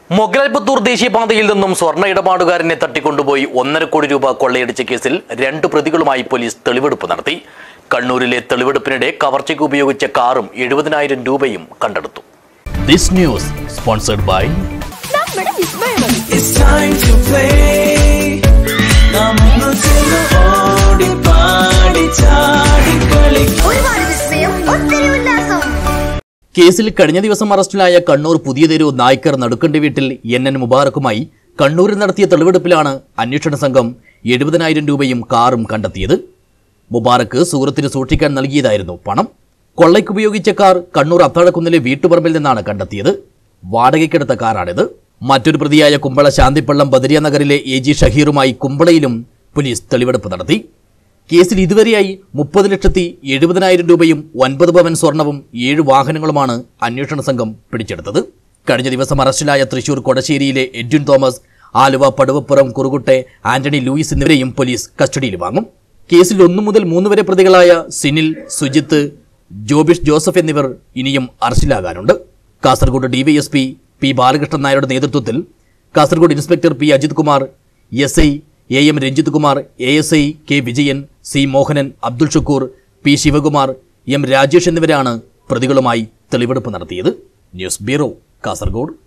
മൊഗലാൽപുത്തൂർ ദേശീയപാതയിൽ നിന്നും സ്വർണ്ണ ഇടപാടുകാരനെ തട്ടിക്കൊണ്ടുപോയി ഒന്നര കോടി രൂപ കൊള്ളയടിച്ച കേസിൽ രണ്ട് പ്രതികളുമായി പോലീസ് തെളിവെടുപ്പ് നടത്തി കണ്ണൂരിലെ തെളിവെടുപ്പിനിടെ കവർച്ചയ്ക്ക് ഉപയോഗിച്ച കാറും എഴുപതിനായിരം രൂപയും കണ്ടെടുത്തു ദിസ് ന്യൂസ് സ്പോൺസർഡ് ബൈ നമ്മുടെ വിസ്മയം It's time to play. നമ്മൾ ചെന്ന് ഓടി പാടി ചാടി കളിക്കും ഒരുപാട് വിസ്മയം ഒത്തിരി ഉല്ലാസം കേസിൽ കഴിഞ്ഞ ദിവസം അറസ്റ്റിലായ കണ്ണൂർ പുതിയ തെരു നായ്ക്കർ നടുക്കണ്ടി വീട്ടിൽ എൻ എൻ മുബാറക്കുമായി കണ്ണൂരിൽ നടത്തിയ തെളിവെടുപ്പിലാണ് അന്വേഷണ സംഘം എഴുപതിനായിരം രൂപയും കാറും കണ്ടെത്തിയത് മുബാറക്ക് സുഹൃത്തിന് സൂക്ഷിക്കാൻ നൽകിയതായിരുന്നു പണം കൊള്ളയ്ക്കുപയോഗിച്ച കാർ കണ്ണൂർ അത്താഴക്കുന്നിലെ വീട്ടുപറമ്പിൽ നിന്നാണ് കണ്ടെത്തിയത് വാടകയ്ക്കെടുത്ത കാറാണിത് മറ്റൊരു പ്രതിയായ കുമ്പള ശാന്തിപ്പള്ളം ബദരിയ നഗറിലെ എ ജി ഷഹീറുമായി കുമ്പളയിലും പോലീസ് തെളിവെടുപ്പ് നടത്തി കേസിൽ ഇതുവരെയായി മുപ്പത് ലക്ഷത്തി എഴുപതിനായിരം രൂപയും ഒൻപത് പവൻ സ്വർണവും ഏഴ് വാഹനങ്ങളുമാണ് അന്വേഷണ സംഘം പിടിച്ചെടുത്തത് കഴിഞ്ഞ ദിവസം അറസ്റ്റിലായ തൃശൂർ കൊടശ്ശേരിയിലെ എഡ്വിൻ തോമസ് ആലുവ പടുവപ്പുറം കുറുകുട്ടെ ആന്റണി ലൂയിസ് എന്നിവരെയും പോലീസ് കസ്റ്റഡിയിൽ വാങ്ങും കേസിൽ ഒന്നു മുതൽ മൂന്ന് വരെ പ്രതികളായ സിനിൽ സുജിത്ത് ജോബിഷ് ജോസഫ് എന്നിവർ ഇനിയും അറസ്റ്റിലാകാനുണ്ട് കാസർഗോഡ് ഡിവൈഎസ്പി പി ബാലകൃഷ്ണൻ നായരുടെ നേതൃത്വത്തിൽ Kasaragod inspector P Ajith Kumar S I A M Ranjith Kumar A S I K Vijayan C Mohanan Abdul Shukoor P Sivakumar M Rajesh എന്നിവരാണ് പ്രതികളുമായി തെളിവെടുപ്പ് നടത്തിയത് ന്യൂസ് ബ്യൂറോ കാസർഗോഡ്